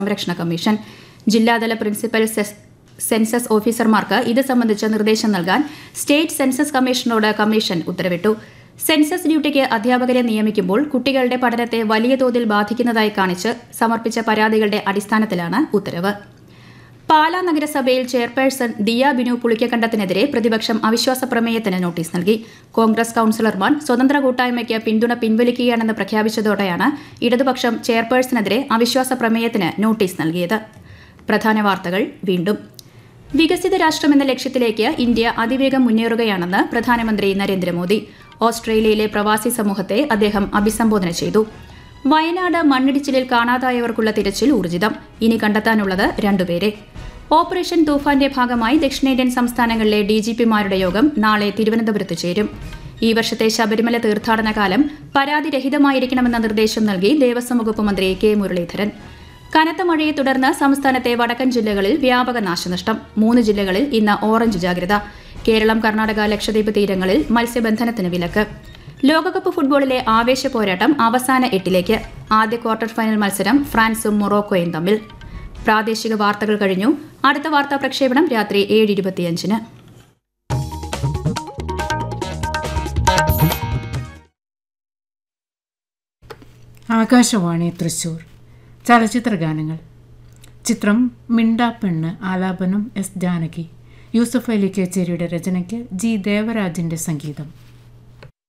സംരക്ഷണ കമ്മീഷൻ ജില്ലാതല principal cess census ഓഫീസർമാർക്ക് ഇത് സംബന്ധിച്ച നിർദ്ദേശം നൽകാൻ സ്റ്റേറ്റ് സെൻസസ് കമ്മീഷനോട് കമ്മീഷൻ ഉത്തരവിട്ടു സെൻസസ് ഡ്യൂട്ടിക്ക് അധ്യാപകരെ നിയമിക്കുമ്പോൾ കുട്ടികളുടെ പഠനത്തെ വലിയ തോതിൽ ബാധിക്കുന്നതായി കാണിച്ച് സമർപ്പിച്ച പരാതികളുടെ അടിസ്ഥാനത്തിലാണ് ഉത്തരവ് പാലാ നഗരസഭയിൽ ചെയർപേഴ്സൺ ദിയ ബിനു പുളിക്കക്കണ്ടത്തിനെതിരെ പ്രതിപക്ഷം അവിശ്വാസ പ്രമേയത്തിന് നോട്ടീസ് നൽകി കോൺഗ്രസ് കൌൺസിലർമാർ സ്വതന്ത്ര കൂട്ടായ്മയ്ക്ക് പിന്തുണ പിൻവലിക്കുകയാണെന്ന് പ്രഖ്യാപിച്ചതോടെയാണ് ഇടതുപക്ഷം ചെയർപേഴ്സണെതിരെ അവിശ്വാസ പ്രമേയത്തിന് നോട്ടീസ് നൽകിയത് പ്രധാന വാർത്തകൾ വീണ്ടും വികസിത രാഷ്ട്രമെന്ന ലക്ഷ്യത്തിലേക്ക് ഇന്ത്യ അതിവേഗം മുന്നേറുകയാണെന്ന് പ്രധാനമന്ത്രി നരേന്ദ്രമോദി ഓസ്ട്രേലിയയിലെ പ്രവാസി സമൂഹത്തെ അദ്ദേഹം അഭിസംബോധന ചെയ്തു വയനാട് മണ്ണിടിച്ചിലിൽ കാണാതായവർക്കുള്ള തിരച്ചിൽ ഊർജിതം ഇനി കണ്ടെത്താനുള്ളത് രണ്ടുപേരെ ഓപ്പറേഷൻ തൂഫാന്റെ ഭാഗമായി ദക്ഷിണേന്ത്യൻ സംസ്ഥാനങ്ങളിലെ ഡിജിപിമാരുടെ യോഗം നാളെ തിരുവനന്തപുരത്ത് ചേരും ഈ വർഷത്തെ ശബരിമല തീർത്ഥാടന കാലം പരാതിരഹിതമായിരിക്കണമെന്ന നിർദ്ദേശം നൽകി ദേവസ്വം വകുപ്പ് മന്ത്രി കെ മുരളീധരൻ കനത്ത മഴയെ തുടർന്ന് സംസ്ഥാനത്തെ വടക്കൻ ജില്ലകളിൽ വ്യാപക നാശനഷ്ടം മൂന്ന് ജില്ലകളിൽ ഇന്ന് ഓറഞ്ച് ജാഗ്രത കേരളം കർണാടക ലക്ഷദ്വീപ് തീരങ്ങളിൽ മത്സ്യബന്ധനത്തിന് വിലക്ക് ലോകകപ്പ് ഫുട്ബോളിലെ ആവേശ പോരാട്ടം അവസാന എട്ടിലേക്ക് ആദ്യ ക്വാർട്ടർ ഫൈനൽ മത്സരം ഫ്രാൻസും മൊറോക്കോയും തമ്മിൽ പ്രാദേശിക വാർത്തകൾ കഴിഞ്ഞു അടുത്ത വാർത്താ പ്രക്ഷേപണം രാത്രി ഏഴ് ഇരുപത്തിയഞ്ചിന് ആകാശവാണി തൃശൂർ ചലച്ചിത്ര ഗാനങ്ങൾ ചിത്രം മിണ്ടാപ്പെണ്ണ് ആലാപനം എസ് ജാനകി യൂസഫ് അലി കേച്ചേരിയുടെ രചനയ്ക്ക് ജി ദേവരാജിന്റെ സംഗീതം